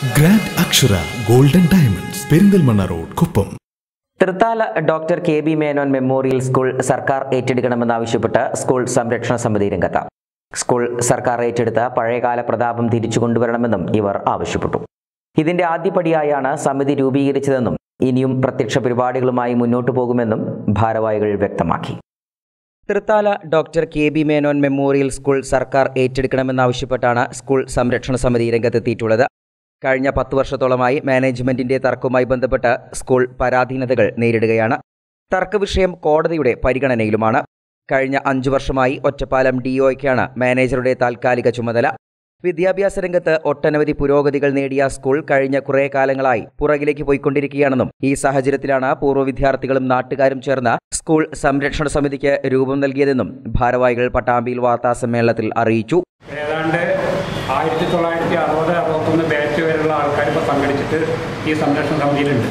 grand Akshara golden diamonds Perinthalmanna road Kuppam Thrithala doctor K B Menon memorial school സർക്കാർ ഏറ്റെടുക്കണമെന്നാവശ്യപ്പെട്ട് school സംരക്ഷണ സമിതി രംഗത്ത് സ്കൂൾ സർക്കാർ ഏറ്റെടുത്ത പഴയകാല പ്രതാപം തിരിച്ചു കൊണ്ടുവരണമെന്നും ഇവർ ആവശ്യപ്പെട്ടു ഇതിന്റെ ആദ്യപടിയായാണ് സമിതി രൂപീകരിച്ചതെന്നും ഇനിയും പ്രത്യക്ഷ പരിപാടികളുമായി മുന്നോട്ടു പോകുമെന്നും ഭാരവാഹികൾ വ്യക്തമാക്കി Thrithala doctor K B Menon memorial school സർക്കാർ ഏറ്റെടുക്കണമെന്നാവശ്യപ്പെട്ടാണ് സ്കൂൾ സംരക്ഷണ സമിതി രംഗത്തെത്തിയിട്ടുള്ളത് കഴിഞ്ഞ പത്ത് വർഷത്തോളമായി മാനേജ്മെന്റിന്റെ തർക്കവുമായി ബന്ധപ്പെട്ട് സ്കൂൾ പരാധീനതകൾ നേരിടുകയാണ് തർക്കവിഷയം കോടതിയുടെ പരിഗണനയിലുമാണ് കഴിഞ്ഞ അഞ്ചു വർഷമായി ഒറ്റപ്പാലം ഡിഒയ്ക്കാണ് മാനേജറുടെ താൽക്കാലിക ചുമതല വിദ്യാഭ്യാസ രംഗത്ത് ഒട്ടനവധി പുരോഗതികൾ നേടിയ സ്കൂൾ കഴിഞ്ഞ കുറേ കാലങ്ങളായി പുറകിലേക്ക് പോയിക്കൊണ്ടിരിക്കുകയാണെന്നും ഈ സാഹചര്യത്തിലാണ് പൂർവ്വ വിദ്യാർത്ഥികളും നാട്ടുകാരും ചേർന്ന് സ്കൂൾ സംരക്ഷണ സമിതിക്ക് രൂപം നൽകിയതെന്നും ഭാരവാഹികൾ പട്ടാമ്പിയിൽ വാർത്താ സമ്മേളനത്തിൽ അറിയിച്ചു ഏതാണ്ട് ആയിരത്തി തൊള്ളായിരത്തി അറുപത് അറുപത്തൊന്ന് ബാച്ച് വരെയുള്ള ആൾക്കാർ ഇപ്പോൾ സംഘടിച്ചിട്ട് ഈ സംരക്ഷണ സമിതിയിലുണ്ട്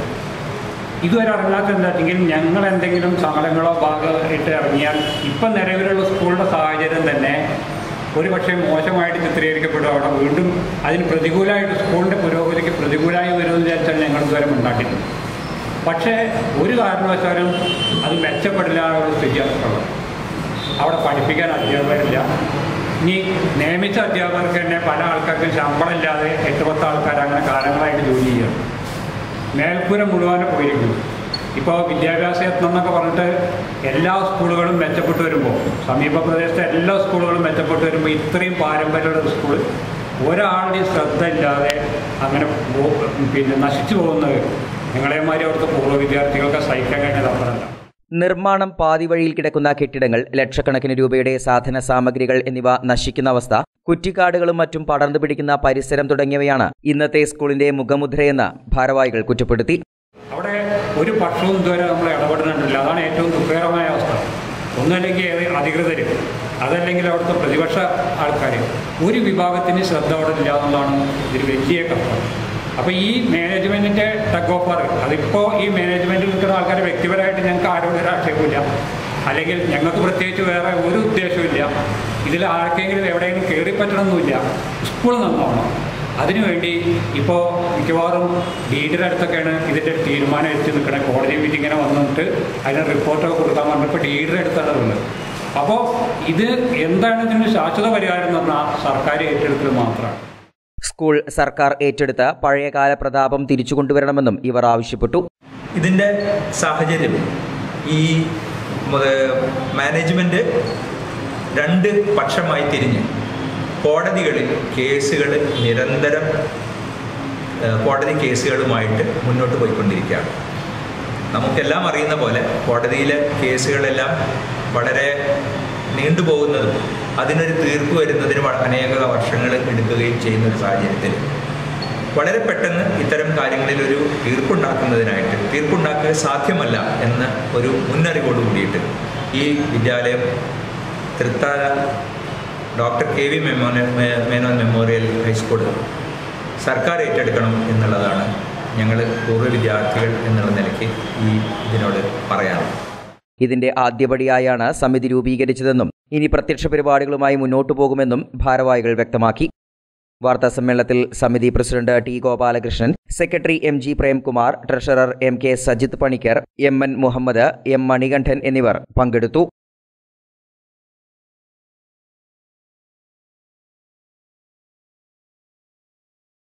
ഇതുവരെ അറിഞ്ഞാത്ത എന്താ വെച്ചെങ്കിൽ ഞങ്ങൾ എന്തെങ്കിലും സമരങ്ങളോ ഭാഗമായിട്ട് ഇറങ്ങിയാൽ ഇപ്പം നിലവിലുള്ള സ്കൂളിൻ്റെ സാഹചര്യം തന്നെ ഒരു പക്ഷേ മോശമായിട്ട് ചിത്രീകരിക്കപ്പെടും അവിടെ വീണ്ടും അതിന് പ്രതികൂലമായിട്ട് സ്കൂളിൻ്റെ പുരോഗതിക്ക് പ്രതികൂലമായി വരുമെന്ന് വിചാരിച്ചാൽ ഞങ്ങൾ ഇതുവരെ ഉണ്ടാക്കിയിട്ടുണ്ട് പക്ഷേ ഒരു കാരണവശാലും അത് മെച്ചപ്പെടില്ല എന്നുള്ള സ്ഥിതിയാണ് ഉള്ളത് അവിടെ പഠിപ്പിക്കാൻ അധ്യാപകരില്ല ഇനി നിയമിച്ച അധ്യാപകർക്ക് തന്നെ പല ആൾക്കാർക്കും ശമ്പളം ഇല്ലാതെ എട്ട് പത്ത് ആൾക്കാർ അങ്ങനെ കാലങ്ങളായിട്ട് ജോലി ചെയ്യണം മേൽക്കൂര മുഴുവൻ പോയിരിക്കുന്നു ഇപ്പോൾ വിദ്യാഭ്യാസ യത്നം എന്നൊക്കെ പറഞ്ഞിട്ട് എല്ലാ സ്കൂളുകളും മെച്ചപ്പെട്ടു വരുമ്പോൾ സമീപ പ്രദേശത്തെ എല്ലാ സ്കൂളുകളും മെച്ചപ്പെട്ടു വരുമ്പോൾ ഇത്രയും പാരമ്പര്യമുള്ള ഒരു സ്കൂൾ ഒരാളുടെയും ശ്രദ്ധ ഇല്ലാതെ അങ്ങനെ പോ- പിന്നെ നശിച്ചു പോകുന്നത് നിങ്ങളെമാതിരി അവിടുത്തെ പൂർവ്വ വിദ്യാർത്ഥികൾക്ക് സഹിക്കാൻ കഴിഞ്ഞത് അപ്പറല്ല നിർമ്മാണം പാതിവഴിയിൽ കിടക്കുന്ന കെട്ടിടങ്ങൾ ലക്ഷക്കണക്കിന് രൂപയുടെ സാധന സാമഗ്രികൾ എന്നിവ നശിക്കുന്ന അവസ്ഥ കുറ്റിക്കാടുകളും മറ്റും പടർന്നു പിടിക്കുന്ന പരിസരം തുടങ്ങിയവയാണ് ഇന്നത്തെ സ്കൂളിന്റെ മുഖമുദ്രയെന്ന് ഭാരവാഹികൾ കുറ്റപ്പെടുത്തി അവിടെ ഒരു പക്ഷവും ഇതുവരെ നമ്മൾ ഇടപെടുന്നുണ്ടില്ല അതാണ് ഏറ്റവും ദുഃഖകരമായ അവസ്ഥ ഒന്നല്ലെങ്കിൽ ഏത് അധികൃതർ അതല്ലെങ്കിൽ അവിടുത്തെ പ്രതിപക്ഷ ആൾക്കാർ ഒരു വിഭാഗത്തിന് ശ്രദ്ധ അവിടെ ഇല്ല എന്നുള്ളതാണ് ഇതിൽ വലിയ കഷ്ടം അപ്പോൾ ഈ മാനേജ്മെൻറ്റിൻ്റെ ടഗ് ഓഫർ അതിപ്പോൾ ഈ മാനേജ്മെൻറ്റിൽ നിൽക്കുന്ന ആൾക്കാർ വ്യക്തിപരമായിട്ട് ഞങ്ങൾക്ക് ആരോടും ഒരു ആക്ഷേപമില്ല അല്ലെങ്കിൽ ഞങ്ങൾക്ക് പ്രത്യേകിച്ച് വേറെ ഒരു ഉദ്ദേശമില്ല ഇതിൽ ആർക്കെങ്കിലും എവിടെയെങ്കിലും കയറി പറ്റണമെന്നില്ല സ്കൂൾ നന്നാവണം അതിനുവേണ്ടി ഇപ്പോൾ മിക്കവാറും ഡീഡിയുടെ അടുത്തൊക്കെയാണ് ഇതിൻ്റെ തീരുമാനം എത്തി നിൽക്കണത് കോടതി മീറ്റിങ്ങിനെ വന്നിട്ട് അതിന് റിപ്പോർട്ടൊക്കെ കൊടുക്കാൻ പറഞ്ഞപ്പോൾ ഡീഡിയുടെ അടുത്താണ് ഉള്ളത് അപ്പോൾ ഇത് എന്താണ് ഇതിന് ശാശ്വത പരിഹാരം എന്ന് പറഞ്ഞാൽ സർക്കാർ ഏറ്റെടുക്കൽ മാത്രമാണ് സ്കൂൾ സർക്കാർ ഏറ്റെടുത്ത പഴയകാല പ്രതാപം തിരിച്ചു കൊണ്ടുവരണമെന്നും ഇവർ ആവശ്യപ്പെട്ടു ഇതിൻ്റെ സാഹചര്യം ഈ മ- മാനേജ്മെൻറ്റ് രണ്ട് പക്ഷമായി തിരിഞ്ഞ് കോടതികളിൽ കേസുകൾ നിരന്തരം ഏഹ്, കോടതി കേസുകളുമായിട്ട് മുന്നോട്ട് പോയിക്കൊണ്ടിരിക്കുകയാണ് നമുക്കെല്ലാം അറിയുന്ന പോലെ കോടതിയിലെ കേസുകളെല്ലാം വളരെ നീണ്ടുപോകുന്നതും അതിനൊരു തീർപ്പ് വരുന്നതിന് വ- അനേക വർഷങ്ങൾ എടുക്കുകയും ചെയ്യുന്ന ഒരു സാഹചര്യത്തിൽ വളരെ പെട്ടെന്ന് ഇത്തരം കാര്യങ്ങളിൽ ഒരു തീർപ്പുണ്ടാക്കുന്നതിനായിട്ട് തീർപ്പുണ്ടാക്കുക സാധ്യമല്ല എന്ന ഒരു മുന്നറിവോട് കൂടിയിട്ട് ഈ വിദ്യാലയം തൃത്താല ഡോക്ടർ കെ വി മെമോന മേ- മേനോൻ മെമ്മോറിയൽ ഹൈസ്കൂൾ സർക്കാർ ഏറ്റെടുക്കണം എന്നുള്ളതാണ് ഞങ്ങൾ പൂർവ്വ വിദ്യാർത്ഥികൾ എന്നുള്ള നിലയ്ക്ക് ഈ ഇതിനോട് പറയാനുള്ളത് ഇതിന്റെ ആദ്യപടിയായാണ് സമിതി രൂപീകരിച്ചതെന്നും ഇനി പ്രത്യക്ഷ പരിപാടികളുമായി മുന്നോട്ടു പോകുമെന്നും ഭാരവാഹികൾ വ്യക്തമാക്കി വാർത്താ സമ്മേളനത്തിൽ സമിതി president T Gopalakrishnan secretary M G Premkumar treasurer M K Sajith Panicker M N Muhammad M Manikandan എന്നിവർ പങ്കെടുത്തു